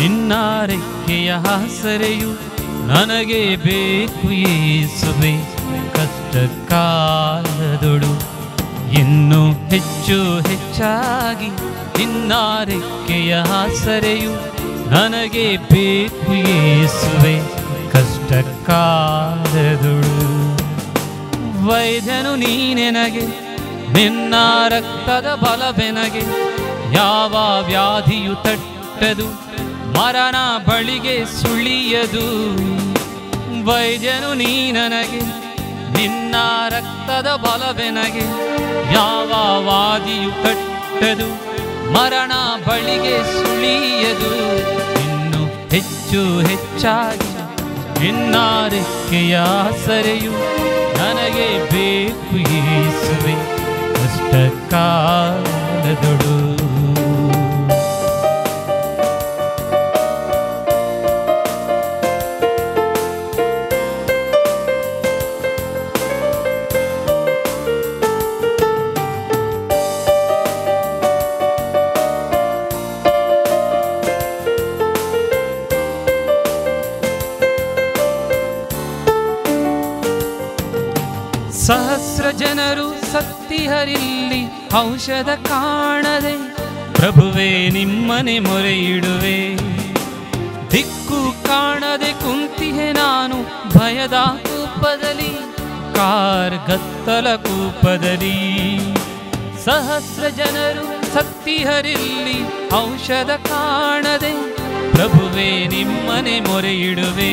ನಿನ್ನಾರೆಕ್ಕೆಯ ಆಸರೆಯು ನನಗೆ ಬೇಕು ಯೇಸುವೆ ಕಷ್ಟ ಕಾಲದೊಳು ಇನ್ನು ಹೆಚ್ಚು ಹೆಚ್ಚಾಗಿ ನಿನ್ನಾರೆಕ್ಕೆಯ ಆಸರೆಯು ನನಗೆ ಬೇಕು ಯೇಸುವೆ ಕಷ್ಟ ಕಾಲದೊಳು ವೈದ್ಯನು ನೀನೆನಗೆ ನಿನ್ನ ರಕ್ತದ ಬಲವೆನಗೆ ಯಾವ ವ್ಯಾಧಿಯು ತಟ್ಟದು ಮರಣ ಬಳಿಗೆ ಸುಳಿಯದು ವೈದ್ಯನು ನೀ ನನಗೆ ನಿನ್ನ ರಕ್ತದ ಬಲವೆನಗೆ ಯಾವ ವಾದಿಯು ಕಟ್ಟದು ಮರಣ ಬಳಿಗೆ ಸುಳಿಯದು ಇನ್ನು ಹೆಚ್ಚು ಹೆಚ್ಚಾಗಿ ನಿನ್ನಾರೆಕ್ಕೆಯ ಸರೆಯು ನನಗೆ ಬೇಕು ಯೇಸುವೆ ಕಷ್ಟ ಕಾಲದೊಡು ಸಹಸ್ರ ಜನರು ಸತ್ತಿಹರಿಲ್ಲಿ ಔಷಧ ಕಾಣದೆ ಪ್ರಭುವೇ ನಿಮ್ಮನೆ ಮೊರೆ ಇಡುವೆ ದಿಕ್ಕು ಕಾಣದೆ ಕುಂತಿಹೆ ನಾನು ಭಯದ ಕೂಪದಲ್ಲಿ ಕಾರ್ಗತ್ತಲ ಕೂಪದಲ್ಲಿ ಸಹಸ್ರ ಜನರು ಸತ್ತಿಹರಿಲ್ಲಿ ಔಷಧ ಕಾಣದೆ ಪ್ರಭುವೇ ನಿಮ್ಮನೆ ಮೊರೆ ಇಡುವೆ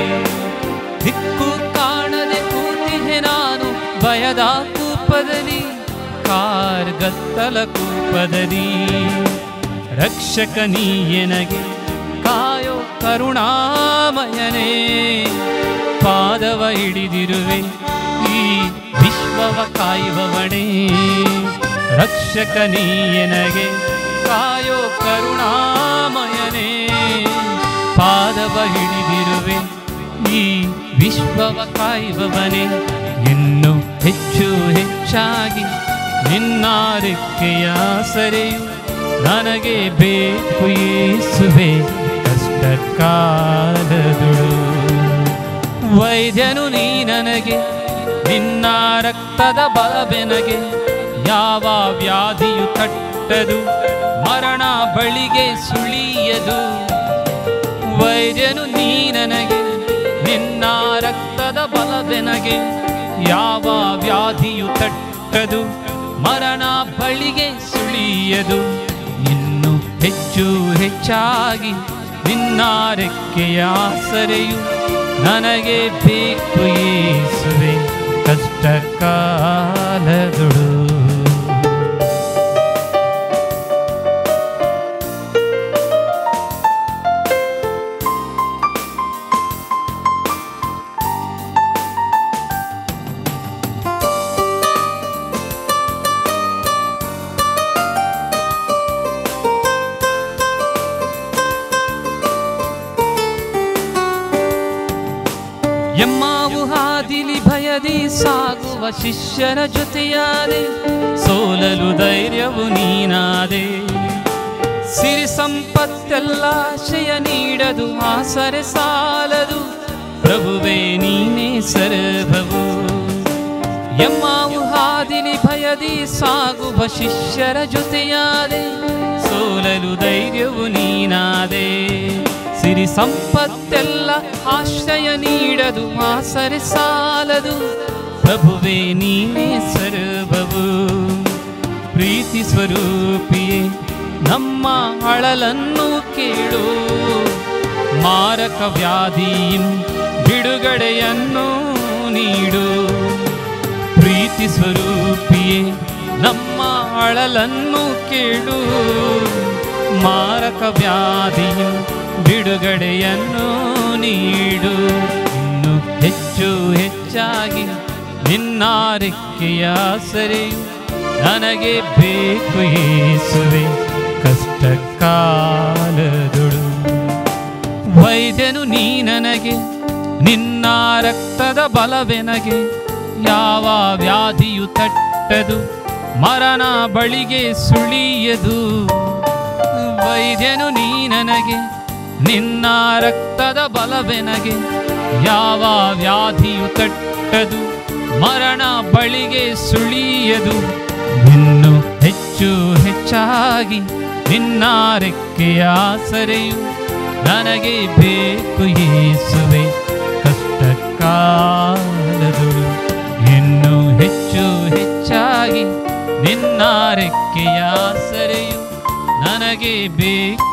ದಿಕ್ಕು ಕಾಣದೆ ಕೂತಿಹೆ ನಾನು ಭಯದ ಕೂಪದಲ್ಲಿ ಕಾರ್ಗತ್ತಲ ಕೂಪದಲ್ಲಿ ರಕ್ಷಕ ನೀಯನಗೆ ಕಾಯೋ ಕರುಣಾಮಯನೇ ಪಾದವ ಹಿಡಿದಿರುವೆ ಈ ವಿಶ್ವವ ಕಾಯುವವಣೇ ರಕ್ಷಕ ನೀಯನಗೆ ಕಾಯೋ ಕರುಣಾಮಯನೇ ಪಾದವ ಹಿಡಿದಿರುವೆ ಈ ವಿಶ್ವವ ಕಾಯುವವನೇ ಇನ್ನು ಹೆಚ್ಚು ಹೆಚ್ಚಾಗಿ ನಿನ್ನಾರೆಕ್ಕೆಯ ಸರೆಯು ನನಗೆ ಬೇಕು ಯೇಸುವೆ ಕಷ್ಟ ಕಾಲದುಳು ವೈದ್ಯನು ನೀ ನನಗೆ ನಿನ್ನ ರಕ್ತದ ಬಲವೆನಗೆ ಯಾವ ವ್ಯಾಧಿಯು ಕಟ್ಟದು ಮರಣ ಬಳಿಗೆ ಸುಳಿಯದು ವೈದ್ಯನು ನೀ ನನಗೆ ನಿನ್ನ ರಕ್ತದ ಬಲವೆನಗೆ ಯಾವ ವ್ಯಾಧಿಯು ತಟ್ಟದು ಮರಣ ಬಳಿಗೆ ಸುಳಿಯದು ಇನ್ನು ಹೆಚ್ಚು ಹೆಚ್ಚಾಗಿ ನಿನ್ನ ರೆಕ್ಕೆಯ ಆಸರೆಯು ನನಗೆ ಬೇಕು ಯೇಸುವೆ ಕಷ್ಟ ಕಾಲದೊಳು ಎಮ್ಮಾವು ಹಾದಿಲಿ ಭಯದಿ ಸಾಗುವ ಶಿಷ್ಯರ ಜೊತೆಯಾದೆ ಸೋಲಲು ಧೈರ್ಯವು ನೀನಾದೆ ಸಿರಿ ಸಂಪತ್ತೆಲ್ಲ ಆಶಯ ನೀಡದು ಆಸರೆ ಸಾಲದು ಪ್ರಭುವೇ ನೀನೇ ಸರ್ವವು ಎಮ್ಮಾವು ಹಾದಿಲಿ ಭಯದಿ ಸಾಗುವ ಶಿಷ್ಯರ ಜೊತೆಯಾದೆ ಸೋಲಲು ಧೈರ್ಯವು ನೀನಾದೆ ಸಿರಿ ಸಂಪತ್ತೆಲ್ಲ ಆಶ್ರಯ ನೀಡದು ಆಸರೆ ಸಾಲದು ಪ್ರಭುವೇ ನೀನೇ ಸರ್ವವು ಪ್ರೀತಿ ಸ್ವರೂಪಿಯೇ ನಮ್ಮ ಅಳಲನ್ನು ಕೇಳು ಮಾರಕ ವ್ಯಾಧಿಯಿಂ ಬಿಡುಗಡೆಯನ್ನು ನೀಡು ಪ್ರೀತಿ ಸ್ವರೂಪಿಯೇ ನಮ್ಮ ಅಳಲನ್ನು ಕೇಳು ಮಾರಕ ವ್ಯಾಧಿಯು ಬಿಡುಗಡೆಯನ್ನು ನೀಡು ಇನ್ನು ಹೆಚ್ಚು ಹೆಚ್ಚಾಗಿ ನಿನ್ನಾರಿಕೆಯ ಸರೆಯು ನನಗೆ ಬೇಕು ಯೇಸುವೆ ಕಷ್ಟ ಕಾಲದೊಳು ವೈದ್ಯನು ನೀ ನನಗೆ ನಿನ್ನ ರಕ್ತದ ಬಲವೆನಗೆ ಯಾವ ವ್ಯಾಧಿಯು ತಟ್ಟದು ಮರಣ ಬಳಿಗೆ ಸುಳಿಯದು ವೈದ್ಯನು ನೀ ನನಗೆ ನಿನ್ನ ರಕ್ತದ ಬಲವೆನಗೆ ಯಾವ ವ್ಯಾಧಿಯು ತಟ್ಟದು ಮರಣ ಬಳಿಗೆ ಸುಳಿಯದು ಇನ್ನು ಹೆಚ್ಚು ಹೆಚ್ಚಾಗಿ ನಿನ್ನ ರೆಕ್ಕೆಯ ಆಸರೆಯು ನನಗೆ ಬೇಕು ಯೇಸುವೆ ಕಷ್ಟ ಕಾಲದಳು ಇನ್ನು ಹೆಚ್ಚು ಹೆಚ್ಚಾಗಿ ನಿನ್ನ ರೆಕ್ಕೆಯ ಆಸರೆಯು ನನಗೆ ಬೇಕು